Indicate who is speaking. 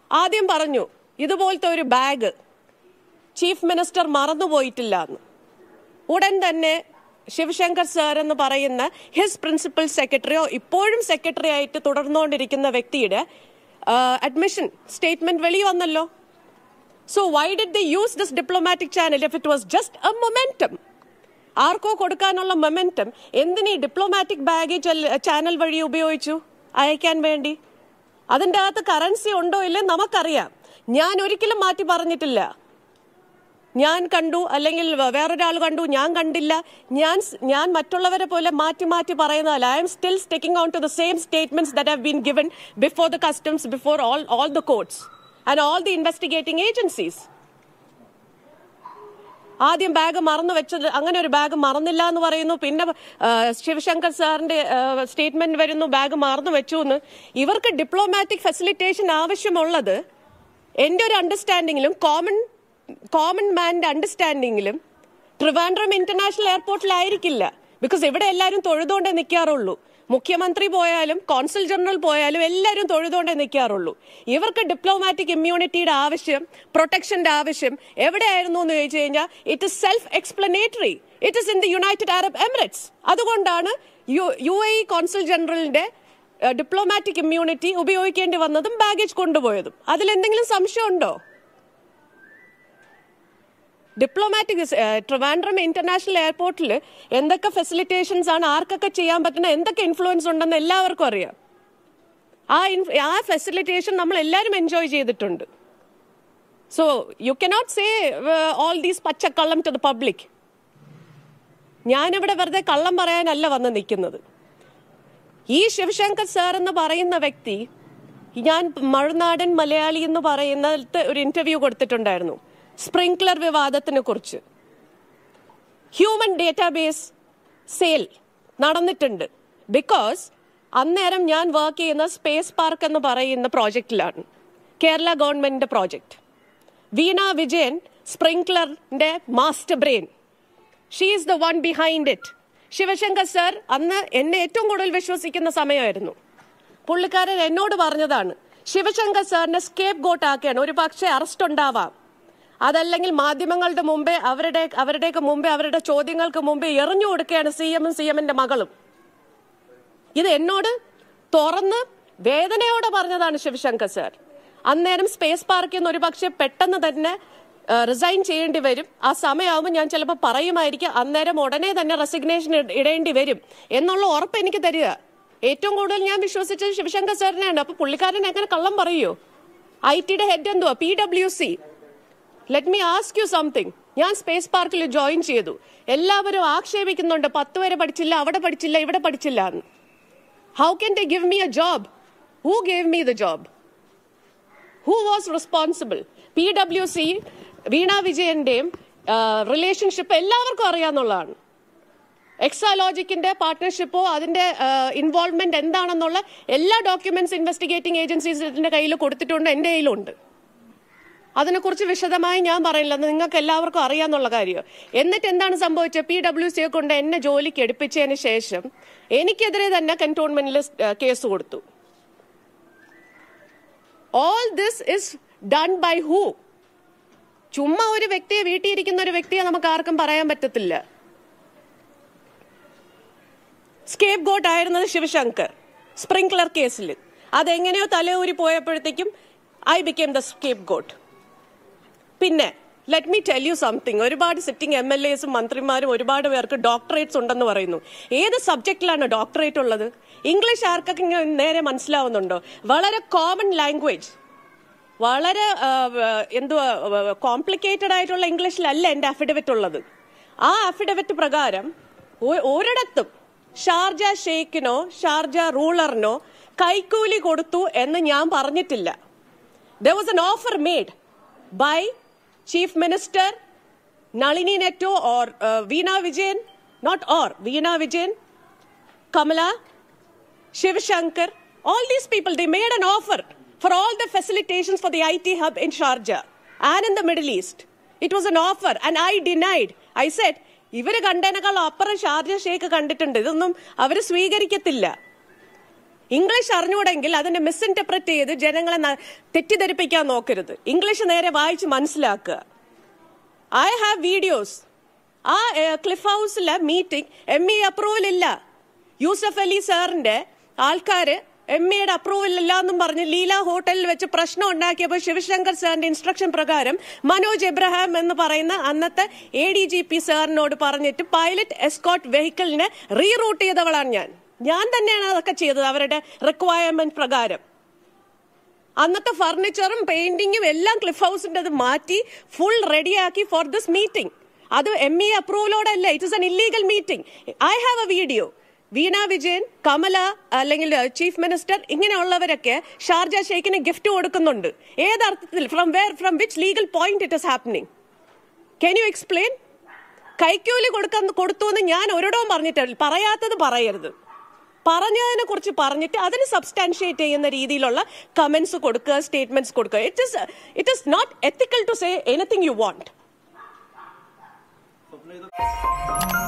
Speaker 1: ആദ്യം പറഞ്ഞു ഇതുപോലത്തെ ഒരു ബാഗ് ചീഫ് മിനിസ്റ്റർ മറന്നുപോയിട്ടില്ല എന്ന് ഉടൻ തന്നെ ശിവശങ്കർ സാർ എന്ന് പറയുന്ന ഹിസ് പ്രിൻസിപ്പൽ സെക്രട്ടറിയോ ഇപ്പോഴും സെക്രട്ടറി ആയിട്ട് തുടർന്നുകൊണ്ടിരിക്കുന്ന വ്യക്തിയുടെ അഡ്മിഷൻ സ്റ്റേറ്റ്മെന്റ് വെളി വന്നല്ലോ so why did the use this diplomatic channel if it was just a momentum ആർക്കോ കൊടുക്കാനുള്ള മൊമെന്റം എന്തിനീ ഡിപ്ലോമാറ്റിക് ബാഗേജ് ചാനൽ വഴി ഉപയോഗിച്ചു അയക്കാൻ വേണ്ടി അതിൻ്റെ അകത്ത് കറൻസി ഉണ്ടോ ഇല്ലേ നമുക്കറിയാം ഞാൻ ഒരിക്കലും മാറ്റി പറഞ്ഞിട്ടില്ല ഞാൻ കണ്ടു അല്ലെങ്കിൽ വേ- വേറൊരാൾ കണ്ടു ഞാൻ കണ്ടില്ല ഞാൻ സ്- ഞാൻ മറ്റുള്ളവരെ പോലെ മാറ്റി മാറ്റി പറയുന്നതല്ല I'm still sticking on to the same statements that have been given before the customs before all all the courts and all the investigating agencies ആദ്യം ബാഗ് മറന്നു വെച്ചത് അങ്ങനെ ഒരു ബാഗ് മറന്നില്ല എന്ന് പറയുന്നു പിന്നെ ആ, ശിവശങ്കർ സാറിന്റെ സ്റ്റേറ്റ്മെന്റ് വരുന്നു ബാഗ് മറന്നു വെച്ചു എന്ന് ഇവർക്ക് ഡിപ്ലോമാറ്റിക് ഫെസിലിറ്റേഷൻ ആവശ്യമുള്ളത് എൻ്റെ ഒരു അണ്ടർസ്റ്റാൻഡിങ്ങിലും കോമൺ കോമൺ മാൻ്റെ അണ്ടർസ്റ്റാൻഡിങ്ങിലും ട്രിവാൻഡ്രം ഇന്റർനാഷണൽ എയർപോർട്ടിലായിരിക്കില്ല ബിക്കോസ് ഇവിടെ എല്ലാവരും തൊഴുതുകൊണ്ടേ നിൽക്കാറുള്ളൂ മുഖ്യമന്ത്രി പോയാലും കോൺസുൽ ജനറൽ പോയാലും എല്ലാവരും തൊഴുതുകൊണ്ടേ നിൽക്കാറുള്ളൂ ഇവർക്ക് ഡിപ്ലോമാറ്റിക് ഇമ്മ്യൂണിറ്റിയുടെ ആവശ്യം പ്രൊട്ടക്ഷന്റെ ആവശ്യം എവിടെയായിരുന്നു എന്ന് ചോദിച്ചു കഴിഞ്ഞാൽ it is self explanatory it is in the United Arab Emirates അതുകൊണ്ടാണ് U U A E consul ജനറലിന്റെ ഡിപ്ലോമാറ്റിക് ഇമ്മ്യൂണിറ്റി ഉപയോഗിക്കേണ്ടി വന്നതും ബാഗേജ് കൊണ്ടുപോയതും അതിലെന്തെങ്കിലും സംശയമുണ്ടോ ഡിപ്ലോമാറ്റിക് ട്രിവാൻഡ്രം ഇന്റർനാഷണൽ എയർപോർട്ടിൽ എന്തൊക്കെ ഫെസിലിറ്റേഷൻസ് ആണ് ആർക്കൊക്കെ ചെയ്യാൻ പറ്റുന്ന എന്തൊക്കെ ഇൻഫ്ലുവൻസ് ഉണ്ടെന്ന് എല്ലാവർക്കും അറിയാം ആ ഇൻഫ്- ആ ഫെസിലിറ്റേഷൻ നമ്മൾ എല്ലാവരും എൻജോയ് ചെയ്തിട്ടുണ്ട് so you cannot say all these പച്ചക്കള്ളം ടു ദ പബ്ലിക് ഞാനിവിടെ വെറുതെ കള്ളം പറയാനല്ല വന്ന് നിൽക്കുന്നത് ഈ ശിവശങ്കർ സാർ എന്ന് പറയുന്ന വ്യക്തി ഞാൻ മറുനാടൻ മലയാളി എന്ന് പറയുന്നിടത്ത് ഒരു ഇന്റർവ്യൂ കൊടുത്തിട്ടുണ്ടായിരുന്നു സ്പ്രിങ്ക്ലർ വിവാദത്തിനെ കുറിച്ച് ഹ്യൂമൻ ഡേറ്റാബേസ് സെയിൽ നടന്നിട്ടുണ്ട് ബിക്കോസ് അന്നേരം ഞാൻ വർക്ക് ചെയ്യുന്ന സ്പേസ് പാർക്ക് എന്ന് പറയുന്ന പ്രോജക്റ്റിലാണ് കേരള ഗവൺമെന്റിന്റെ പ്രോജക്റ്റ് വീണ വിജയൻ സ്പ്രിങ്ക്ലറിന്റെ master brain she is the one behind it Sivasankar sir അന്ന് എന്നെ ഏറ്റവും കൂടുതൽ വിശ്വസിക്കുന്ന സമയമായിരുന്നു പുള്ളിക്കാരൻ എന്നോട് പറഞ്ഞതാണ് ശിവശങ്കർ സാറിനെ സ്കേപ്പ് ഗോട്ട് ആക്കുകയാണ് ഒരു പക്ഷേ അറസ്റ്റ് ഉണ്ടാവാം അതല്ലെങ്കിൽ മാധ്യമങ്ങളുടെ മുമ്പേ അവരുടെ അവരുടെയൊക്കെ മുമ്പേ അവരുടെ ചോദ്യങ്ങൾക്ക് മുമ്പേ എറിഞ്ഞു കൊടുക്കുകയാണ് സി എമ്മും സി എമ്മിന്റെ മകളും ഇത് എന്നോട് തുറന്ന് വേദനയോടെ പറഞ്ഞതാണ് ശിവശങ്കർ സാർ അന്നേരം സ്പേസ് പാർക്കിൽ നിന്ന് ഒരു പക്ഷേ പെട്ടെന്ന് തന്നെ റിസൈൻ ചെയ്യേണ്ടി വരും ആ സമയമാകുമ്പോൾ ഞാൻ ചിലപ്പോൾ പറയുമായിരിക്കും അന്നേരം ഉടനെ തന്നെ റെസിഗ്നേഷൻ ഇടേണ്ടി വരും എന്നുള്ള ഉറപ്പ് എനിക്ക് തരിക ഏറ്റവും കൂടുതൽ ഞാൻ വിശ്വസിച്ചത് ശിവശങ്കർ സാറിനെയാണ് അപ്പൊ പുള്ളിക്കാരൻ എങ്ങനെ കള്ളം പറയോ ഐ ടിയുടെ ഹെഡ് എന്തുവാ P W C let me ask you something ഞാൻ സ്പേസ് പാർക്കിൽ ജോയിൻ ചെയ്തു എല്ലാവരും ആക്ഷേപിക്കുന്നുണ്ട് പത്ത് വരെ പഠിച്ചില്ല അവിടെ പഠിച്ചില്ല ഇവിടെ പഠിച്ചില്ല എന്ന് how can they give me a job who gave me the job who was responsible P W C Veena വിജയന്റെയും റിലേഷൻഷിപ്പ് എല്ലാവർക്കും അറിയാന്നുള്ളതാണ് എക്സാലോജിക്കിന്റെ പാർട്ട്ണർഷിപ്പോ അതിന്റെ ഇൻവോൾവ്മെന്റ് എന്താണെന്നുള്ള എല്ലാ ഡോക്യുമെന്റ്സ് ഇൻവെസ്റ്റിഗേറ്റിംഗ് ഏജൻസീസിന്റെ കയ്യിൽ കൊടുത്തിട്ടുണ്ട് എന്റെ കയ്യിലുണ്ട് അതിനെക്കുറിച്ച് വിശദമായി ഞാൻ പറയില്ല അത് നിങ്ങൾക്ക് എല്ലാവർക്കും അറിയാന്നുള്ള കാര്യം എന്നിട്ട് എന്താണ് സംഭവിച്ചത് പി ഡബ്ല്യു സിയെ കൊണ്ട് എന്നെ ജോലിക്ക് എടുപ്പിച്ചതിന് ശേഷം എനിക്കെതിരെ തന്നെ കന്റോൺമെന്റിൽ കേസ് കൊടുത്തു all this is done by who ചുമ്മാ ഒരു വ്യക്തിയെ വീട്ടിൽ ഇരിക്കുന്ന ഒരു വ്യക്തിയെ നമുക്ക് ആർക്കും പറയാൻ പറ്റത്തില്ല സ്കേപ്പ് ഗോട്ട് ആയിരുന്നത് ശിവശങ്കർ സ്പ്രിങ്ക്ലർ കേസിൽ അതെങ്ങനെയോ തലയൂരി പോയപ്പോഴത്തേക്കും I became the scapegoat പിന്നെ let me tell you something ഒരുപാട് സിറ്റിംഗ് എം എൽ എസും മന്ത്രിമാരും ഒരുപാട് പേർക്ക് ഡോക്ടറേറ്റ്സ് ഉണ്ടെന്ന് പറയുന്നു ഏത് സബ്ജക്റ്റിലാണ് ഡോക്ടറേറ്റ് ഉള്ളത് ഇംഗ്ലീഷ് ആർക്കൊക്കെ ഇങ്ങനെ നേരെ മനസ്സിലാവുന്നുണ്ടോ വളരെ കോമൺ ലാംഗ്വേജ് വളരെ ആ, എന്തുവാ കോംപ്ലിക്കേറ്റഡ് ആയിട്ടുള്ള ഇംഗ്ലീഷിലല്ല എന്റെ അഫിഡവിറ്റ് ഉള്ളത് ആ അഫിഡവിറ്റ് പ്രകാരം ഒ- ഒരിടത്തും ഷാർജ ഷെയ്ഖിനോ ഷാർജ റൂളറിനോ കൈക്കൂലി കൊടുത്തു എന്ന് ഞാൻ പറഞ്ഞിട്ടില്ല there was an offer made by chief minister Nalini Netto or Veena Vijayan not or Veena Vijayan Kamala Shivshankar, all these people, they made an offer for all the facilitations for the IT hub in Sharjah and in the Middle East. It was an offer and I denied. I said, ഇവര് കണ്ടതിനേക്കാൾ അപ്പുറം Sharjah Sheikh കണ്ടിട്ടുണ്ട് ഇതൊന്നും അവര് സ്വീകരിക്കത്തില്ല English അറിഞ്ഞൂടെങ്കിൽ അതിനെ misinterpret ചെയ്ത് ജനങ്ങളെ ന- തെറ്റിദ്ധരിപ്പിക്കാൻ നോക്കരുത് ഇംഗ്ലീഷ് നേരെ വായിച്ച് മനസ്സിലാക്കുക ഐ ഹാവ് വീഡിയോസ് ആ ക്ലിഫ് ഹൗസിലെ മീറ്റിംഗ് എം ഇ അപ്രൂവൽ ഇല്ല യൂസഫ് അലി സാറിന്റെ ആൾക്കാര് എം എയുടെ അപ്രൂവൽ ഇല്ല എന്നും പറഞ്ഞ് ലീല ഹോട്ടലിൽ വെച്ച് പ്രശ്നം ഉണ്ടാക്കിയപ്പോൾ ശിവശങ്കർ സാറിന്റെ ഇൻസ്ട്രക്ഷൻ പ്രകാരം മനോജ് എബ്രഹാം എന്ന് പറയുന്ന അന്നത്തെ എ ഡി ജി പി സാറിനോട് പറഞ്ഞിട്ട് പൈലറ്റ് എസ്കോട്ട് വെഹിക്കിളിനെ റീറൂട്ട് ചെയ്തവളാണ് ഞാൻ ഞാൻ തന്നെയാണ് അതൊക്കെ ചെയ്തത് അവരുടെ റിക്വയർമെന്റ് പ്രകാരം അന്നത്തെ ഫർണിച്ചറും പെയിന്റിങ്ങും എല്ലാം ക്ലിഫ് ഹൗസിന്റെ അത് മാറ്റി ഫുൾ റെഡിയാക്കി ഫോർ ദിസ് മീറ്റിംഗ് അത് എം ഇ അപ്രൂവലോടല്ല it is an illegal meeting I have a video Veena Vijayan Kamala അല്ലെങ്കിൽ ചീഫ് മിനിസ്റ്റർ ഇങ്ങനെയുള്ളവരൊക്കെ ഷാർജ ഷെയ്ഖിന് ഗിഫ്റ്റ് കൊടുക്കുന്നുണ്ട് ഏതർത്ഥത്തിൽ from where from which legal point it is happening can you explain കൈക്കൂലി കൊടുക്കാൻ കൊടുത്തു എന്ന് ഞാൻ ഒരിടവും പറഞ്ഞിട്ടില്ല പറയാത്തത് പറയരുത് പറഞ്ഞതിനെ കുറിച്ച് പറഞ്ഞിട്ട് അതിന് സബ്സ്റ്റാൻഷിയേറ്റ് ചെയ്യുന്ന രീതിയിലുള്ള കമന്റ്സ് കൊടുക്കുക സ്റ്റേറ്റ്മെന്റ്സ് കൊടുക്കുക it is it is not ethical to say anything you want
Speaker 2: Swapna ഇത്